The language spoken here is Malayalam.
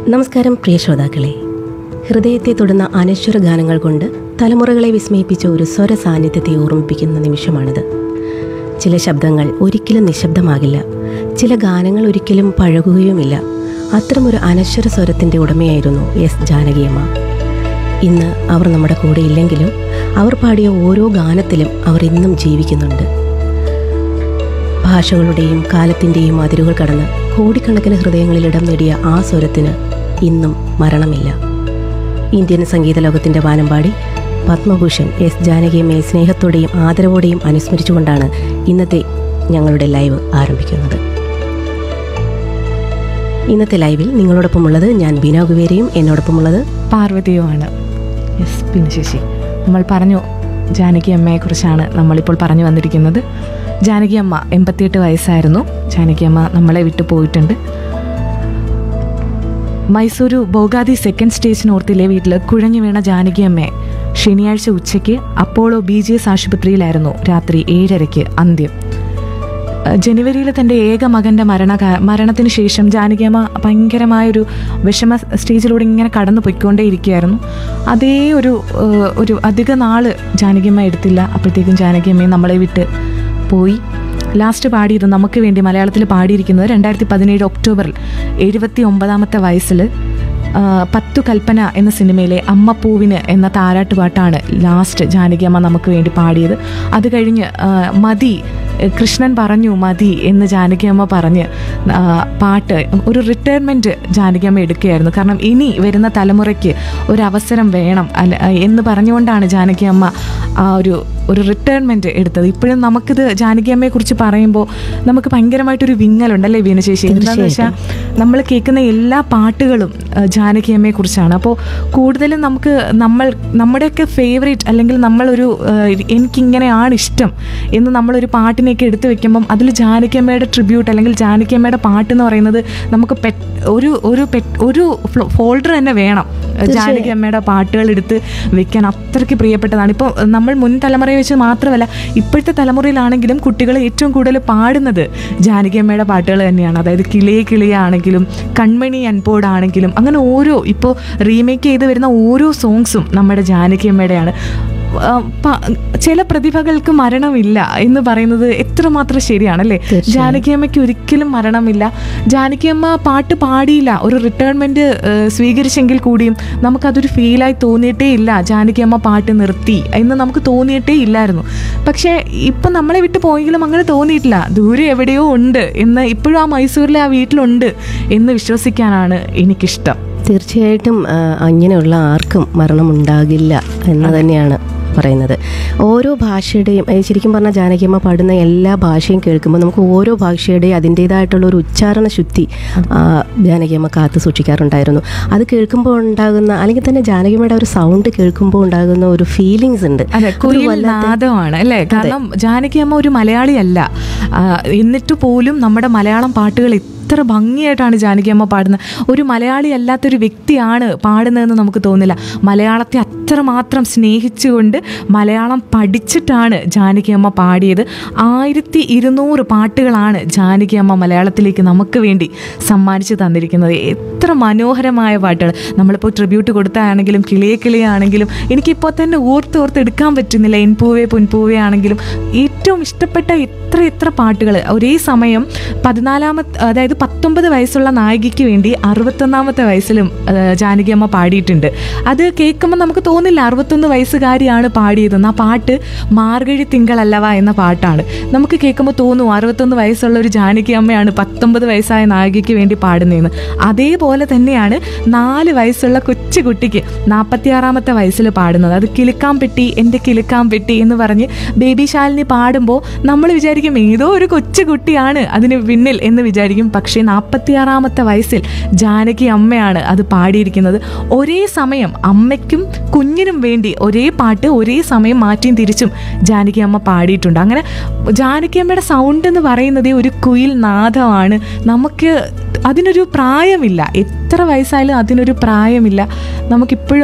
നമസ്കാരം പ്രിയ ശ്രോതാക്കളെ ഹൃദയത്തെ തൊടുന്ന അനശ്വര ഗാനങ്ങൾ കൊണ്ട് തലമുറകളെ വിസ്മയിപ്പിച്ച ഒരു സ്വര സാന്നിധ്യത്തെ ഓർമ്മിപ്പിക്കുന്ന നിമിഷമാണിത് ചില ശബ്ദങ്ങൾ ഒരിക്കലും നിശബ്ദമാകില്ല ചില ഗാനങ്ങൾ ഒരിക്കലും പഴകുകയുമില്ല അത്തരമൊരു അനശ്വര സ്വരത്തിൻ്റെ ഉടമയായിരുന്നു എസ് ജാനകിയമ്മ ഇന്ന് അവർ നമ്മുടെ കൂടെ ഇല്ലെങ്കിലും അവർ പാടിയ ഓരോ ഗാനത്തിലും അവർ ഇന്നും ജീവിക്കുന്നുണ്ട് ഭാഷകളുടെയും കാലത്തിൻ്റെയും അതിരുകൾ കടന്ന് കോടിക്കണക്കിന് ഹൃദയങ്ങളിൽ ഇടം നേടിയ ആ സ്വരത്തിന് ഇന്നും മരണമില്ല ഇന്ത്യൻ സംഗീത ലോകത്തിൻ്റെ വാനമ്പാടി പത്മഭൂഷൺ എസ് ജാനകിയമ്മയെ സ്നേഹത്തോടെയും ആദരവോടെയും അനുസ്മരിച്ചുകൊണ്ടാണ് ഇന്നത്തെ ഞങ്ങളുടെ ലൈവ് ആരംഭിക്കുന്നത് ഇന്നത്തെ ലൈവിൽ നിങ്ങളോടൊപ്പമുള്ളത് ഞാൻ ബീന കുവേരയും എന്നോടൊപ്പമുള്ളത് പാർവതിയുമാണ് യെസ് പിന്നെ ശശി നമ്മൾ പറഞ്ഞു ജാനകി അമ്മയെക്കുറിച്ചാണ് നമ്മളിപ്പോൾ പറഞ്ഞു വന്നിരിക്കുന്നത് ജാനകി അമ്മ എൺപത്തിയെട്ട് വയസ്സായിരുന്നു ജാനകി അമ്മ നമ്മളെ വിട്ടു പോയിട്ടുണ്ട് മൈസൂരു ബോഗാദി സെക്കൻഡ് സ്റ്റേജ് നോർത്തിലെ വീട്ടിൽ കുഴഞ്ഞു വീണ ജാനകി അമ്മയെ ശനിയാഴ്ച ഉച്ചയ്ക്ക് അപ്പോളോ ബി ജി എസ് ആശുപത്രിയിലായിരുന്നു രാത്രി ഏഴരയ്ക്ക് അന്ത്യം ജനുവരിയിൽ തൻ്റെ ഏക മകൻ്റെ മരണ മരണത്തിന് ശേഷം ജാനകിയമ്മ ഭയങ്കരമായൊരു വിഷമ സ്റ്റേജിലൂടെ ഇങ്ങനെ കടന്നു പൊയ്ക്കൊണ്ടേയിരിക്കുകയായിരുന്നു അതേ ഒരു ഏഹ്, ഒരു അധിക നാൾ ജാനകിയമ്മ എടുത്തില്ല അപ്പോഴത്തേക്കും ജാനകിയമ്മയും നമ്മളെ വിട്ട് പോയി ലാസ്റ്റ് പാടിയത് നമുക്ക് വേണ്ടി മലയാളത്തിൽ പാടിയിരിക്കുന്നത് രണ്ടായിരത്തി പതിനേഴ് ഒക്ടോബറിൽ എഴുപത്തി ഒമ്പതാമത്തെ വയസ്സിൽ ആ, പത്തു കൽപ്പന എന്ന സിനിമയിലെ അമ്മപ്പൂവിന് എന്ന താരാട്ടുപാട്ടാണ് ലാസ്റ്റ് ജാനകിയമ്മ നമുക്ക് വേണ്ടി പാടിയത് അത് കഴിഞ്ഞ് ആ, മതി കൃഷ്ണൻ പറഞ്ഞു മതി എന്ന് ജാനകിയമ്മ പറഞ്ഞ് ആ, പാട്ട് ഒരു റിട്ടയർമെൻറ്റ് ജാനകിയമ്മ എടുക്കുകയായിരുന്നു കാരണം ഇനി വരുന്ന തലമുറയ്ക്ക് ഒരു അവസരം വേണം അല്ല എന്ന് പറഞ്ഞുകൊണ്ടാണ് ജാനകിയമ്മ ആ ഒരു ഒരു റിട്ടയർമെൻറ്റ് എടുത്തത് ഇപ്പോഴും നമുക്കിത് ജാനകിയമ്മയെ കുറിച്ച് പറയുമ്പോൾ നമുക്ക് ഭയങ്കരമായിട്ടൊരു വിങ്ങലുണ്ട് അല്ലേ വീണ ചേച്ചി എന്താണെന്ന് വെച്ചാൽ നമ്മൾ കേൾക്കുന്ന എല്ലാ പാട്ടുകളും ആ, ജാനകിയമ്മയെ കുറിച്ചാണ് അപ്പോൾ കൂടുതലും നമുക്ക് നമ്മൾ നമ്മുടെയൊക്കെ ഫേവറേറ്റ് അല്ലെങ്കിൽ നമ്മളൊരു ആ, എനിക്കിങ്ങനെയാണ് ഇഷ്ടം എന്ന് നമ്മളൊരു പാട്ടിനെയൊക്കെ എടുത്തു വെക്കുമ്പം അതിൽ ജാനകിയമ്മയുടെ ട്രിബ്യൂട്ട് അല്ലെങ്കിൽ ജാനകിയമ്മയുടെ പാട്ട് എന്ന് പറയുന്നത് നമുക്ക് പെ ഒരു ഒരു പെ ഒരു ഫോൾഡർ തന്നെ വേണം ജാനകിയമ്മയുടെ പാട്ടുകൾ എടുത്ത് വെക്കാൻ അത്രയ്ക്ക് പ്രിയപ്പെട്ടതാണ് ഇപ്പോൾ നമ്മൾ മുൻ തലമുറയെ വെച്ച് മാത്രമല്ല ഇപ്പോഴത്തെ തലമുറയിലാണെങ്കിലും കുട്ടികൾ ഏറ്റവും കൂടുതൽ പാടുന്നത് ജാനകിയമ്മയുടെ പാട്ടുകൾ തന്നെയാണ് അതായത് കിളിയെ കിളിയാണെങ്കിലും കൺമണി അൻപോടാണെങ്കിലും അങ്ങനെ ഓരോ ഇപ്പോൾ റീമേക്ക് ചെയ്ത് വരുന്ന ഓരോ സോങ്സും നമ്മുടെ ജാനകിയമ്മയുടെയാണ് ആ, പ- ചില പ്രതിഭകൾക്ക് മരണമില്ല എന്ന് പറയുന്നത് എത്രമാത്രം ശരിയാണല്ലേ ജാനകിയമ്മയ്ക്ക് ഒരിക്കലും മരണമില്ല ജാനകിയമ്മ പാട്ട് പാടിയില്ല ഒരു റിട്ടയർമെന്റ് സ്വീകരിച്ചെങ്കിൽ കൂടിയും നമുക്കതൊരു ഫീലായി തോന്നിയിട്ടേ ഇല്ല ജാനകിയമ്മ പാട്ട് നിർത്തി എന്ന് നമുക്ക് തോന്നിയിട്ടേ ഇല്ലായിരുന്നു പക്ഷേ ഇപ്പം നമ്മളെ വിട്ട് പോയെങ്കിലും അങ്ങനെ തോന്നിയിട്ടില്ല ദൂരെ എവിടെയോ ഉണ്ട് എന്ന് ഇപ്പോഴും ആ മൈസൂരിലെ ആ വീട്ടിലുണ്ട് എന്ന് വിശ്വസിക്കാനാണ് എനിക്കിഷ്ടം തീർച്ചയായിട്ടും ആ, അങ്ങനെയുള്ള ആർക്കും മരണമുണ്ടാകില്ല എന്ന് തന്നെയാണ് പറയുന്നത് ഓരോ ഭാഷയുടെയും ഏ, ശരിക്കും പറഞ്ഞാൽ ജാനകിയമ്മ പാടുന്ന എല്ലാ ഭാഷയും കേൾക്കുമ്പോൾ നമുക്ക് ഓരോ ഭാഷയുടെയും അതിൻ്റേതായിട്ടുള്ള ഒരു ഉച്ചാരണ ശുദ്ധി ആ, ജാനകിയമ്മ കാത്തു സൂക്ഷിക്കാറുണ്ടായിരുന്നു അത് കേൾക്കുമ്പോൾ ഉണ്ടാകുന്ന അല്ലെങ്കിൽ തന്നെ ജാനകിയമ്മയുടെ ഒരു സൗണ്ട് കേൾക്കുമ്പോൾ ഉണ്ടാകുന്ന ഒരു ഫീലിങ്സ് ഉണ്ട് അതെ അതൊരു കുയിൽ വല്ലാത്ത- നാദമാണ് അല്ലേ കാരണം ജാനകി അമ്മ ഒരു മലയാളിയല്ല ആ, എന്നിട്ട് പോലും നമ്മുടെ മലയാളം പാട്ടുകൾ എത്ര ഭംഗിയായിട്ടാണ് ജാനകി അമ്മ പാടുന്നത് ഒരു മലയാളി അല്ലാത്തൊരു വ്യക്തിയാണ് പാടുന്നതെന്ന് നമുക്ക് തോന്നില്ല മലയാളത്തെ അത്രമാത്രം സ്നേഹിച്ചുകൊണ്ട് മലയാളം പഠിച്ചിട്ടാണ് ജാനകി അമ്മ പാടിയത് ആയിരത്തി ഇരുന്നൂറ് പാട്ടുകളാണ് ജാനകി അമ്മ മലയാളത്തിലേക്ക് നമുക്ക് വേണ്ടി സമ്മാനിച്ചു തന്നിരിക്കുന്നത് എത്ര മനോഹരമായ പാട്ടുകൾ നമ്മളിപ്പോൾ ട്രിബ്യൂട്ട് കൊടുത്താണെങ്കിലും കിളിയെ കിളിയാണെങ്കിലും എനിക്കിപ്പോൾ തന്നെ ഓർത്ത് ഓർത്ത് എടുക്കാൻ പറ്റുന്നില്ല എൻപൂവേ പൊൻപൂവേ ആണെങ്കിലും ഏറ്റവും ഇഷ്ടപ്പെട്ട എത്ര എത്ര പാട്ടുകൾ ഒരേ സമയം പതിനാലാമത്തെ അതായത് പത്തൊമ്പത് വയസ്സുള്ള നായികയ്ക്ക് വേണ്ടി അറുപത്തൊന്നാമത്തെ വയസ്സിലും ആ, ജാനകിയമ്മ പാടിയിട്ടുണ്ട് അത് കേൾക്കുമ്പോൾ നമുക്ക് തോന്നില്ല അറുപത്തൊന്ന് വയസ്സുകാരിയാണ് പാടിയതെന്ന് ആ പാട്ട് മാർഗഴി തിങ്കളല്ലവ എന്ന പാട്ടാണ് നമുക്ക് കേൾക്കുമ്പോൾ തോന്നും അറുപത്തൊന്ന് വയസ്സുള്ള ഒരു ജാനകി അമ്മയാണ് പത്തൊമ്പത് വയസ്സായ നായികയ്ക്ക് വേണ്ടി പാടുന്നതെന്ന് അതേപോലെ തന്നെയാണ് നാല് വയസ്സുള്ള കൊച്ചു കുട്ടിക്ക് നാൽപ്പത്തിയാറാമത്തെ വയസ്സിൽ പാടുന്നത് അത് കിലുക്കാൻ പെട്ടി എൻ്റെ കിലുക്കാൻ പെട്ടി എന്ന് പറഞ്ഞ് ബേബി ശാലിനി പാടുമ്പോൾ നമ്മൾ വിചാരിക്കും ഏതോ ഒരു കൊച്ചു കുട്ടിയാണ് അതിന് പിന്നിൽ എന്ന് വിചാരിക്കും പക്ഷേ നാൽപ്പത്തിയാറാമത്തെ വയസ്സിൽ ജാനകി അമ്മയാണ് അത് പാടിയിരിക്കുന്നത് ഒരേ സമയം അമ്മയ്ക്കും കുഞ്ഞിനും വേണ്ടി ഒരേ പാട്ട് ഒരേ സമയം മാറ്റിയും തിരിച്ചും ജാനകി അമ്മ പാടിയിട്ടുണ്ട് അങ്ങനെ ജാനകി അമ്മയുടെ സൗണ്ട് എന്ന് പറയുന്നത് ഒരു കുയിൽ നാദമാണ് നമുക്ക് അതിനൊരു പ്രായമില്ല എത്ര വയസ്സായാലും അതിനൊരു പ്രായമില്ല നമുക്കിപ്പോഴും